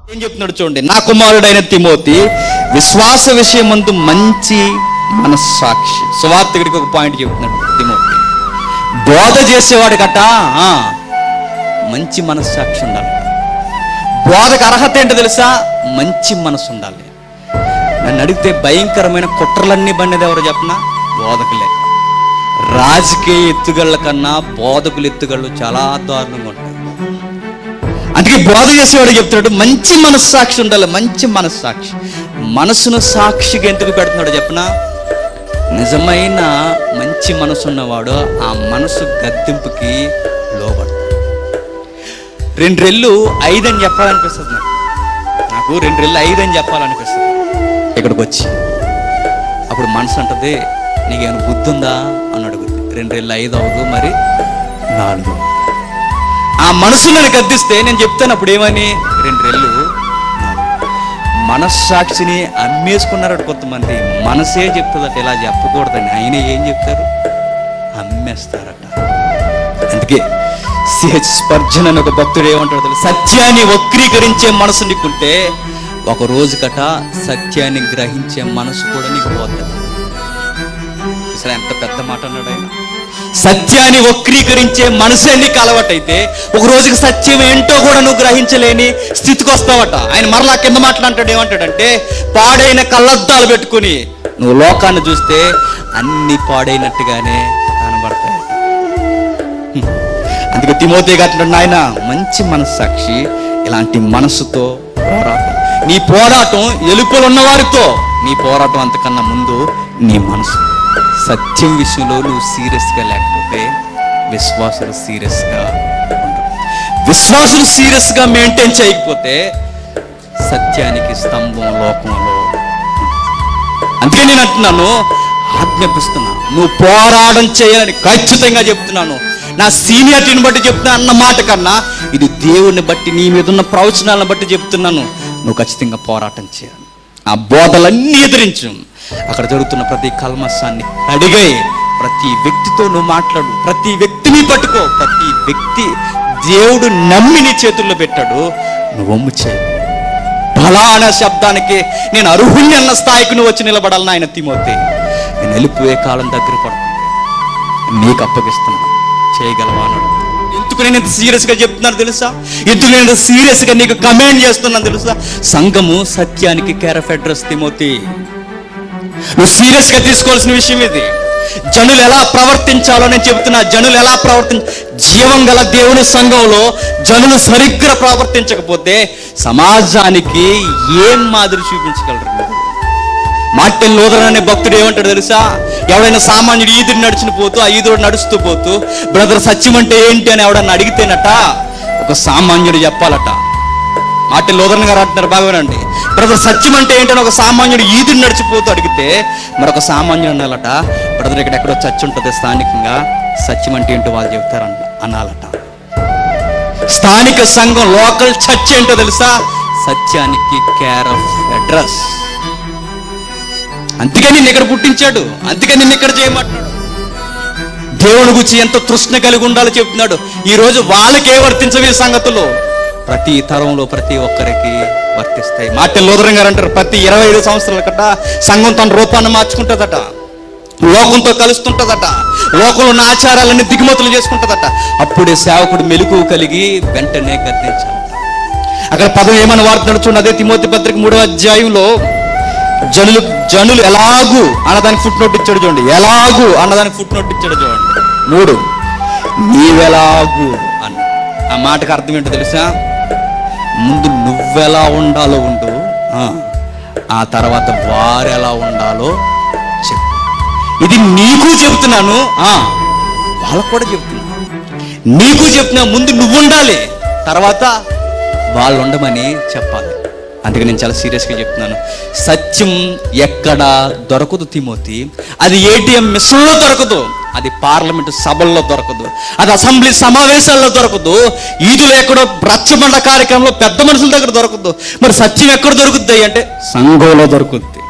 ఏం చెప్తున్నాడు చూడండి నా కుమారుడైన తిమోతి విశ్వాస విషయమందు మంచి మనస్సాక్షి సువార్తికుడికి ఒక పాయింట్ చెప్తున్నాడు తిమోతి బోధ చేసేవాడికట ఆ, మంచి మనస్సాక్షి ఉండాలి బోధకు అర్హత ఏంటో తెలుసా మంచి మనసు ఉండాలి నన్ను అడిగితే భయంకరమైన కుట్రలన్నీ బండిది ఎవరు చెప్పనా బోధకులే రాజకీయ ఎత్తుగళ్ళ కన్నా బోధకుల ఎత్తుగళ్ళు చాలా దారుణంగా ఉంటాయి అందుకే బోధ చేసేవాడు చెప్తున్నాడు మంచి మనస్సాక్షి ఉండాలి మంచి మనస్సాక్షి మనసును సాక్షిగా ఎందుకు పెడుతున్నాడు చెప్పనా నిజమైన మంచి మనసు ఉన్నవాడు ఆ మనసు గద్దెంపుకి లోబడు రెండు రెళ్ళు ఐదు అని చెప్పాలనిపిస్తుంది నాకు నాకు రెండు రెళ్ళు ఐదు అని చెప్పాలనిపిస్తుంది ఇక్కడికి వచ్చి అప్పుడు మనసు అంటది నీకేమైనా బుద్ధి ఉందా అని అడుగుద్ది రెండు రెళ్ళు ఐదు అవదు మరి నాలుగు ఆ మనసు నన్ను గద్దిస్తే నేను చెప్తాను అప్పుడు ఏమని రెండు రెళ్ళు మనస్సాక్షిని అమ్మేసుకున్నారట కొంతమంది మనసే చెప్తుందట ఇలా చెప్పకూడదని ఆయన ఏం చెప్తారు అమ్మేస్తారట అందుకే సిహెచ్ స్పర్జన్ అని ఒక భక్తుడు ఏమంటాడు తెలుసా? సత్యాన్ని వక్రీకరించే మనసు నీకుంటే ఒక రోజు కట సత్యాన్ని గ్రహించే మనసు కూడా నీకు పోతుంది చూసారా ఎంత పెద్ద మాట అన్నాడు ఆయన సత్యాన్ని వక్రీకరించే మనసే నీకు అలవాటైతే ఒక రోజుకి సత్యం ఏంటో కూడా నువ్వు గ్రహించలేని స్థితికి వస్తావట ఆయన మరలా కింద మాట్లాంటాడు ఏమంటాడంటే పాడైన కళ్ళద్దాలు పెట్టుకుని నువ్వు లోకాన్ని చూస్తే అన్ని పాడైనట్టుగానే కనబడతాయి హ్మ్. అందుకే తిమోతి గట్ల నాయన మంచి మనస్సాక్షి ఇలాంటి మనసుతో పోరాటం నీ పోరాటం ఎలుకలు ఉన్నవారితో నీ పోరాటం అంతకన్నా ముందు నీ మనసు సత్యం విషయంలో నువ్వు సీరియస్గా లేకపోతే విశ్వాసులు సీరియస్గా ఉండరు విశ్వాసులు సీరియస్గా మెయింటైన్ చేయకపోతే సత్యానికి స్తంభం లోకంలో అందుకే నేను అంటున్నాను ఆజ్ఞాపిస్తున్నా నువ్వు పోరాటం చేయాలని ఖచ్చితంగా చెప్తున్నాను నా సీనియారిటీని బట్టి చెప్తున్నా అన్న మాట కన్నా ఇది దేవుని బట్టి నీ మీద ఉన్న ప్రవచనాలను బట్టి చెప్తున్నాను నువ్వు ఖచ్చితంగా పోరాటం చేయాలి ఆ బోధలన్నీ ఎదిరించు అక్కడ జరుగుతున్న ప్రతి కల్మసాన్ని అడిగాయి ప్రతి వ్యక్తితో నువ్వు మాట్లాడు ప్రతి వ్యక్తిని పట్టుకో ప్రతి వ్యక్తి దేవుడు నమ్మి నీ చేతుల్లో పెట్టాడు నువ్వు ఒమ్ము చేయి ఫలానా శబ్దానికి నేను అర్హుణ్ణి అన్న స్థాయికి నువ్వు వచ్చి నిలబడాలని ఆయన తిమోతి నేను వెళ్ళిపోయే కాలం దగ్గర పడుతుంది నీకు అప్పగిస్తున్నా చేయగలవా అని అడుగుతా. ఎందుకు నేను ఇంత సీరియస్గా చెప్తున్నాను తెలుసా ఎందుకు నేను ఇంత సీరియస్గా నీకు కమాండ్ చేస్తున్నాను తెలుసా సంఘము సత్యానికి కేర్ ఆఫ్ అడ్రస్ తిమోతి నువ్వు సీరియస్గా తీసుకోవాల్సిన విషయం ఇది జనులు ఎలా ప్రవర్తించాలో నేను చెబుతున్నా జనులు ఎలా ప్రవర్తించ జీవం గల దేవుని సంఘంలో జనులు సరిగ్గా ప్రవర్తించకపోతే సమాజానికి ఏం మాదిరి చూపించగలరు మీరు? మార్టిన్ లూథర్ అనే భక్తుడు ఏమంటాడు తెలుసా ఎవడైనా సామాన్యుడు ఈదుడు నడిచిన పోతూ ఆ ఈదుడు నడుస్తూ పోతూ బ్రదర్ సత్యం అంటే ఏంటి అని ఎవడన్నా అడిగితేనట ఒక సామాన్యుడు చెప్పాలట మార్టిన్ లూథరన్ గారు అంటున్నారు బాగానండి బ్రదర్ సత్యం అంటే ఏంటని ఒక సామాన్యుడు ఈదుడు నడిచిపోతూ అడిగితే మరొక సామాన్యుడు అనాలట బ్రదర్ ఇక్కడ ఎక్కడో చర్చ్ ఉంటుంది స్థానికంగా సత్యం అంటే ఏంటో వాళ్ళు చెప్తారంట అనాలట స్థానిక సంఘం లోకల్ చర్చ్ ఏంటో తెలుసా సత్యానికి కేర్ ఆఫ్ అడ్రస్ అందుకే నిన్ను ఇక్కడ పుట్టించాడు అందుకే నిన్ను ఇక్కడ చేయమంటున్నాడు దేవుని గురించి ఎంత తృష్ణ కలిగి ఉండాలో చెప్తున్నాడు ఈ రోజు వాళ్ళకే వర్తించవే సంగతులు ప్రతి తరంలో ప్రతి ఒక్కరికి వర్తిస్తాయి మార్టిన్ లూథరన్ గారు అంటారు ప్రతి ఇరవై ఐదు సంవత్సరాల కట సంఘం తన రూపాన్ని మార్చుకుంటుందట లోకంతో కలుస్తుంటదట లోకంలో ఉన్న ఆచారాలన్నీ దిగుమతులు చేసుకుంటుందట అప్పుడే సేవకుడు మెలకు కలిగి వెంటనే గద్దించాలట అక్కడ పదం ఏమని వాడుతున్నాడు చూడండి అదే తిమోతి పత్రిక మూడో అధ్యాయంలో జనులు జనులు ఎలాగు అన్నదానికి ఫుట్ నోట్ ఇచ్చాడు చూడండి ఎలాగు అన్నదానికి ఫుట్ నోట్ ఇచ్చాడు చూడండి మూడు నీవెలాగు అన్న ఆ మాటకు అర్థం ఏంటో తెలుసా ముందు నువ్వెలా ఉండాలో ఉండు ఆ, ఆ తర్వాత వారు ఎలా ఉండాలో చెప్పు ఇది నీకు చెప్తున్నాను ఆ, వాళ్ళకు కూడా చెప్తున్నాను నీకు చెప్తున్నా ముందు నువ్వు ఉండాలి తర్వాత వాళ్ళు ఉండమని చెప్పాలి అందుకే నేను చాలా సీరియస్గా చెప్తున్నాను సత్యం ఎక్కడ దొరకదు తిమోతి అది ఏటీఎం మిషన్లో దొరకదు అది పార్లమెంటు సభల్లో దొరకదు అది అసెంబ్లీ సమావేశాల్లో దొరకదు ఈదులు ఎక్కడో రచ్చబండ కార్యక్రమంలో పెద్ద మనుషుల దగ్గర దొరకదు మరి సత్యం ఎక్కడ దొరుకుద్ది అంటే సంఘంలో దొరుకుద్ది